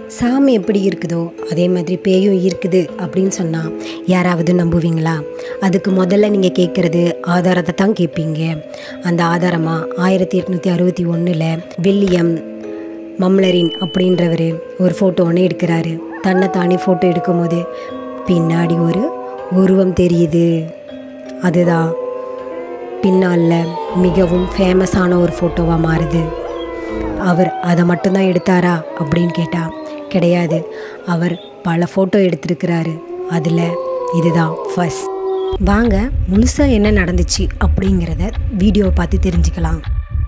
சாமி எப்படி இருக்குதோ அதே மாதிரி பேயும் இருக்குது அப்படின்னு சொன்னால் யாராவது நம்புவீங்களா அதுக்கு முதல்ல நீங்கள் கேட்குறது ஆதாரத்தை தான் கேட்பீங்க அந்த ஆதாரமாக ஆயிரத்தி எட்நூற்றி அறுபத்தி ஒன்றில் வில்லியம் மம்லரின் அப்படின்றவர் ஒரு ஃபோட்டோ ஒன்று எடுக்கிறாரு தன்னை தானே ஃபோட்டோ எடுக்கும்போது பின்னாடி ஒரு உருவம் தெரியுது அதுதான் பின்னால் மிகவும் ஃபேமஸான ஒரு ஃபோட்டோவாக மாறுது அவர் அதை மட்டும்தான் எடுத்தாரா அப்படின்னு கேட்டா கிடையாது அவர் பல ஃபோட்டோ எடுத்திருக்கிறாரு அதில் இதுதான் ஃபர்ஸ்ட் வாங்க முழுசாக என்ன நடந்துச்சு அப்படிங்கிறத வீடியோவை பார்த்து தெரிஞ்சுக்கலாம்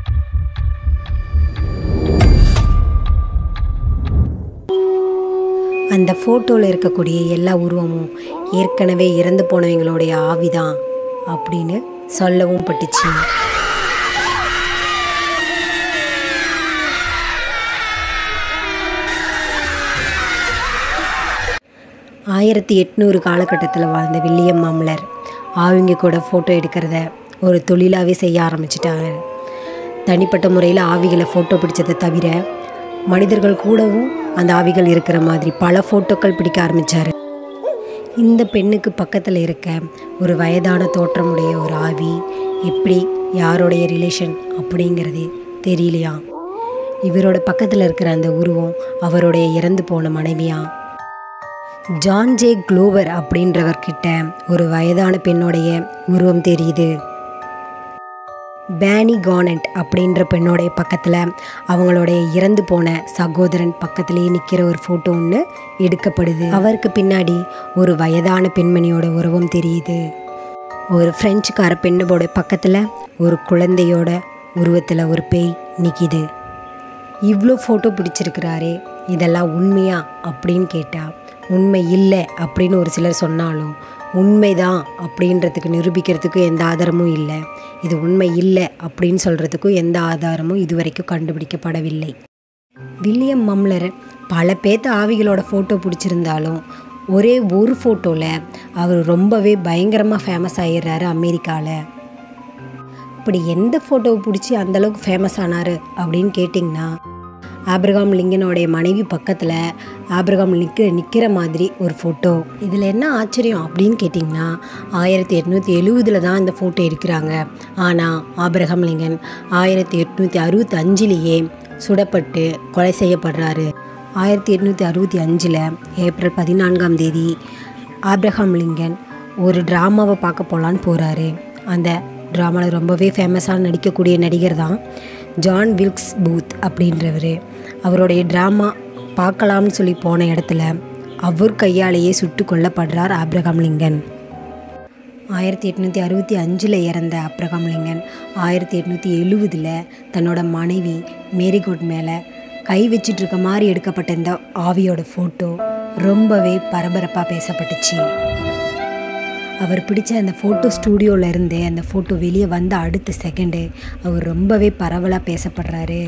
அந்த ஃபோட்டோவில் இருக்கக்கூடிய எல்லா உருவமும் ஏற்கனவே இறந்து போனவங்களுடைய ஆவிதான் அப்படின்னு சொல்லவும் பட்டுச்சு ஆயிரத்தி எட்நூறு காலகட்டத்தில் வாழ்ந்த வில்லியம் மாமலர் ஆவிங்க கூட ஃபோட்டோ எடுக்கிறத ஒரு தொழிலாகவே செய்ய ஆரம்பிச்சிட்டாங்க தனிப்பட்ட முறையில் ஆவிகளை ஃபோட்டோ பிடிச்சதை தவிர மனிதர்கள் கூடவும் அந்த ஆவிகள் இருக்கிற மாதிரி பல ஃபோட்டோக்கள் பிடிக்க ஆரம்பித்தார் இந்த பெண்ணுக்கு பக்கத்தில் இருக்க ஒரு வயதான தோற்றமுடைய ஒரு ஆவி எப்படி யாருடைய ரிலேஷன் அப்படிங்கிறதே தெரியலையா இவரோட பக்கத்தில் இருக்கிற அந்த உருவம் அவருடைய இறந்து போன மனைவியா ஜான் ஜே குளோவர் அப்படின்றவர்கிட்ட ஒரு வயதான பெண்ணுடைய உருவம் தெரியுது பேனி கானட் அப்படின்ற பெண்ணோடைய பக்கத்தில் அவங்களுடைய இறந்து போன சகோதரன் பக்கத்துலேயே நிற்கிற ஒரு ஃபோட்டோ ஒன்று எடுக்கப்படுது அவருக்கு பின்னாடி ஒரு வயதான பெண்மணியோட உருவம் தெரியுது ஒரு ஃப்ரெஞ்சுக்கார பெண்ணோட பக்கத்தில் ஒரு குழந்தையோட உருவத்தில் ஒரு பேய் நிற்கிது இவ்வளோ ஃபோட்டோ பிடிச்சிருக்கிறாரே இதெல்லாம் உண்மையா அப்படின்னு கேட்டால் உண்மை இல்லை அப்படின்னு ஒரு சிலர் சொன்னாலும் உண்மைதான் அப்படின்றதுக்கு நிரூபிக்கிறதுக்கு எந்த ஆதாரமும் இல்லை இது உண்மை இல்லை அப்படின்னு சொல்கிறதுக்கும் எந்த ஆதாரமும் இதுவரைக்கும் கண்டுபிடிக்கப்படவில்லை வில்லியம் மம்லர் பல பேத்த ஆவிகளோட ஃபோட்டோ பிடிச்சிருந்தாலும் ஒரே ஒரு ஃபோட்டோவில் அவர் ரொம்பவே பயங்கரமாக ஃபேமஸ் ஆகிடுறாரு அமெரிக்காவில் இப்படி எந்த ஃபோட்டோவை பிடிச்சி அந்தளவுக்கு ஃபேமஸ் ஆனார் அப்படின்னு கேட்டிங்கன்னா ஆப்ரகாம் லிங்கனோடைய மனைவி பக்கத்தில் ஆப்ரகாம் நிற்க நிற்கிற மாதிரி ஒரு ஃபோட்டோ இதில் என்ன ஆச்சரியம் அப்படின்னு கேட்டிங்கன்னா ஆயிரத்தி எட்நூற்றி எழுவதில் தான் இந்த ஃபோட்டோ எடுக்கிறாங்க ஆனால் ஆப்ரகாம் லிங்கன் ஆயிரத்தி எட்நூற்றி அறுபத்தி அஞ்சுலேயே சுடப்பட்டு கொலை செய்யப்படுறாரு ஆயிரத்தி எட்நூற்றி அறுபத்தி அஞ்சில் ஏப்ரல் பதினான்காம் தேதி ஆப்ரஹாம் லிங்கன் ஒரு ட்ராமாவை பார்க்க போகலான்னு போகிறாரு அந்த ட்ராமாவில் ரொம்பவே ஃபேமஸாக நடிக்கக்கூடிய நடிகர் தான் ஜான் வில்க்ஸ் பூத் அப்படின்றவர் அவருடைய ட்ராமா பார்க்கலாம்னு சொல்லி போன இடத்துல அவர் கையாலேயே சுட்டு கொல்லப்படுறார் ஆப்ரகாம் லிங்கன் ஆயிரத்தி எட்நூற்றி அறுபத்தி அஞ்சில் இறந்த ஆப்ரகாம் லிங்கன் ஆயிரத்தி எட்நூற்றி எழுவதில் தன்னோட மனைவி மேரிகோட் மேலே கை வச்சிட்டு இருக்க மாதிரி எடுக்கப்பட்ட இந்த ஆவியோட ஃபோட்டோ ரொம்பவே பரபரப்பாக பேசப்பட்டுச்சு அவர் பிடிச்ச அந்த ஃபோட்டோ ஸ்டூடியோவில் இருந்து அந்த ஃபோட்டோ வெளியே வந்த அடுத்த செகண்டு அவர் ரொம்பவே பரவலாக பேசப்படுறாரு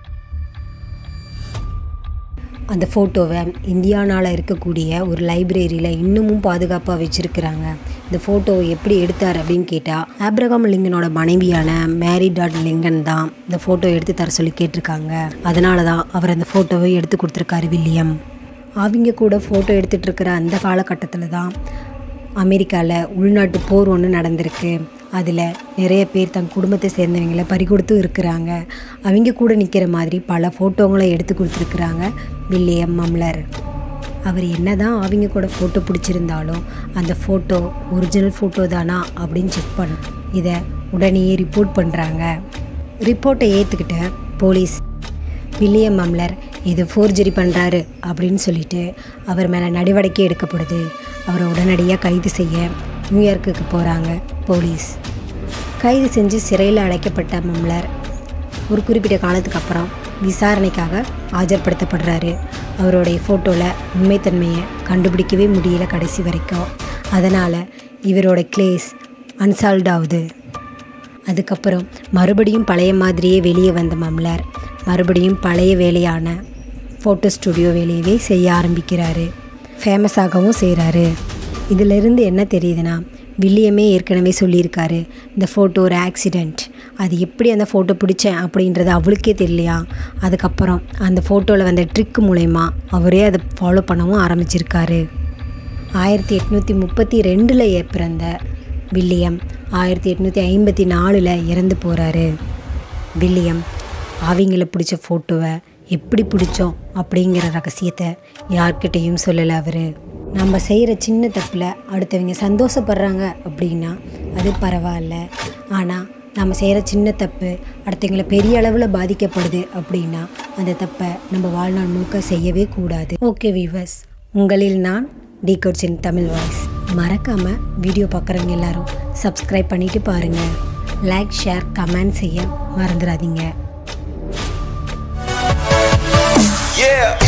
அந்த ஃபோட்டோவை இந்தியானாவில் இருக்கக்கூடிய ஒரு லைப்ரரியில் இன்னமும் பாதுகாப்பாக வச்சுருக்கிறாங்க இந்த ஃபோட்டோவை எப்படி எடுத்தார் அப்படின்னு கேட்டால் ஆப்ரகாம் லிங்கனோட மனைவியான மேரி டாட் லிங்கன் தான் இந்த ஃபோட்டோ எடுத்து தர சொல்லி கேட்டிருக்காங்க அதனால தான் அவர் அந்த ஃபோட்டோவை எடுத்து கொடுத்துருக்காரு வில்லியம் அவங்க கூட ஃபோட்டோ எடுத்துகிட்டு இருக்கிற அந்த காலகட்டத்தில் தான் அமெரிக்காவில் உள்நாட்டு போர் ஒன்று நடந்திருக்கு அதில் நிறைய பேர் தன் குடும்பத்தை சேர்ந்தவங்கள பறிகொடுத்தும் இருக்கிறாங்க அவங்க கூட நிற்கிற மாதிரி பல ஃபோட்டோங்களை எடுத்து கொடுத்துருக்குறாங்க வில்லியம் மம்லர் அவர் என்ன தான் அவங்க கூட ஃபோட்டோ பிடிச்சிருந்தாலும் அந்த ஃபோட்டோ ஒரிஜினல் ஃபோட்டோ தானா அப்படின்னு செக் பண்ண இதை உடனேயே ரிப்போர்ட் பண்ணுறாங்க ரிப்போர்ட்டை ஏற்றுக்கிட்ட போலீஸ் வில்லியம் மம்லர் இது ஃபோர்ஜரி பண்ணுறாரு அப்படின்னு சொல்லிட்டு அவர் மேலே நடவடிக்கை எடுக்கப்படுது அவரை உடனடியாக கைது செய்ய நியூயார்க்குக்கு போகிறாங்க போலீஸ் கைது செஞ்சு சிறையில் அடைக்கப்பட்ட மம்லர் ஒரு குறிப்பிட்ட காலத்துக்கு அப்புறம் விசாரணைக்காக ஆஜர்படுத்தப்படுறாரு அவருடைய ஃபோட்டோவில் உண்மைத்தன்மையை கண்டுபிடிக்கவே முடியல கடைசி வரைக்கும் அதனால் இவரோட கிளேஸ் அன்சால்வ் ஆகுது அதுக்கப்புறம் மறுபடியும் பழைய மாதிரியே வெளியே வந்த மம்லர் மறுபடியும் பழைய வேலையான ஃபோட்டோ ஸ்டுடியோ வேலையவே செய்ய ஆரம்பிக்கிறாரு ஃபேமஸாகவும் செய்கிறாரு இதிலிருந்து என்ன தெரியுதுன்னா வில்லியமே ஏற்கனவே சொல்லியிருக்காரு இந்த ஃபோட்டோ ஒரு ஆக்சிடெண்ட் அது எப்படி அந்த ஃபோட்டோ பிடிச்சேன் அப்படின்றது அவளுக்கே தெரியலையா அதுக்கப்புறம் அந்த ஃபோட்டோவில் வந்த ட்ரிக் மூலயமா அவரே அதை ஃபாலோ பண்ணவும் ஆரம்பிச்சிருக்காரு ஆயிரத்தி எட்நூற்றி முப்பத்தி ரெண்டில் பிறந்த வில்லியம் ஆயிரத்தி எட்நூற்றி ஐம்பத்தி நாலில் இறந்து போகிறாரு வில்லியம் அவங்கள பிடிச்ச ஃபோட்டோவை எப்படி பிடிச்சோம் அப்படிங்கிற ரகசியத்தை யார்கிட்டேயும் சொல்லலை அவர் நம்ம செய்கிற சின்ன தப்பில் அடுத்தவங்க சந்தோஷப்படுறாங்க அப்படின்னா அது பரவாயில்ல ஆனால் நம்ம செய்கிற சின்ன தப்பு அடுத்தவங்களை பெரிய அளவில் பாதிக்கப்படுது அப்படின்னா அந்த தப்பை நம்ம வாழ்நாள் முழுக்க செய்யவே கூடாது ஓகே வீவர்ஸ் உங்களில் நான் டிகோட்ஸ் இன் தமிழ் வாய்ஸ் மறக்காமல் வீடியோ பார்க்குறவங்க எல்லாரும் சப்ஸ்கிரைப் பண்ணிவிட்டு பாருங்கள் லைக் ஷேர் கமெண்ட் செய்ய மறந்துடாதீங்க Yeah.